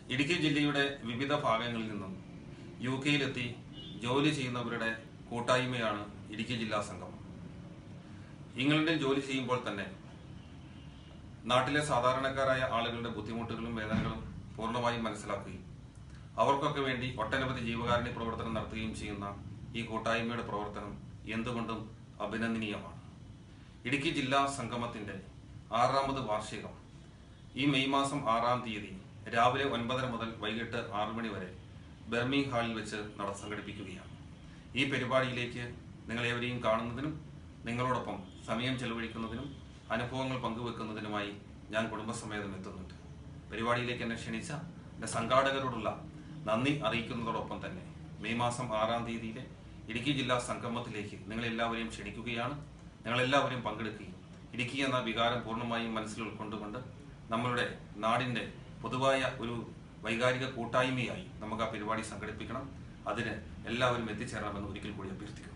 ഇടുക്കി ജില്ലയുടെ വിവിധ ഭാഗങ്ങളിൽ നിന്നും യു കെയിലെത്തി ജോലി ചെയ്യുന്നവരുടെ കൂട്ടായ്മയാണ് ഇടുക്കി ജില്ലാ സംഘം ഇംഗ്ലണ്ടിൽ ജോലി ചെയ്യുമ്പോൾ തന്നെ നാട്ടിലെ സാധാരണക്കാരായ ആളുകളുടെ ബുദ്ധിമുട്ടുകളും വേദനകളും പൂർണ്ണമായും മനസ്സിലാക്കുകയും അവർക്കൊക്കെ വേണ്ടി ഒട്ടനവധി ജീവകാരുണ്യ പ്രവർത്തനം നടത്തുകയും ചെയ്യുന്ന ഈ കൂട്ടായ്മയുടെ പ്രവർത്തനം എന്തുകൊണ്ടും അഭിനന്ദനീയമാണ് ഇടുക്കി ജില്ലാ സംഗമത്തിന്റെ ആറാമത് വാർഷികം ഈ മെയ് മാസം ആറാം തീയതി രാവിലെ ഒൻപതര മുതൽ വൈകിട്ട് ആറു മണി വരെ ബെർമിംഗ് ഹാളിൽ വെച്ച് നട സംഘടിപ്പിക്കുകയാണ് ഈ പരിപാടിയിലേക്ക് നിങ്ങളേവരെയും കാണുന്നതിനും നിങ്ങളോടൊപ്പം സമയം ചെലവഴിക്കുന്നതിനും അനുഭവങ്ങൾ പങ്കുവെക്കുന്നതിനുമായി ഞാൻ കുടുംബസമേതം എത്തുന്നുണ്ട് പരിപാടിയിലേക്ക് എന്നെ ക്ഷണിച്ച എന്റെ സംഘാടകരോടുള്ള നന്ദി അറിയിക്കുന്നതോടൊപ്പം തന്നെ മെയ് മാസം ആറാം തീയതിയിലെ ഇടുക്കി ജില്ലാ സംഗമത്തിലേക്ക് നിങ്ങളെല്ലാവരെയും ക്ഷണിക്കുകയാണ് നിങ്ങളെല്ലാവരെയും പങ്കെടുക്കുകയും ഇടുക്കി എന്ന വികാരം പൂർണ്ണമായും മനസ്സിൽ ഉൾക്കൊണ്ടുകൊണ്ട് നമ്മളുടെ നാടിന്റെ പൊതുവായ ഒരു വൈകാരിക കൂട്ടായ്മയായി നമുക്ക് ആ പരിപാടി സംഘടിപ്പിക്കണം അതിന് എല്ലാവരും എത്തിച്ചേരണമെന്ന് ഒരിക്കൽ കൂടി അഭ്യർത്ഥിക്കുന്നു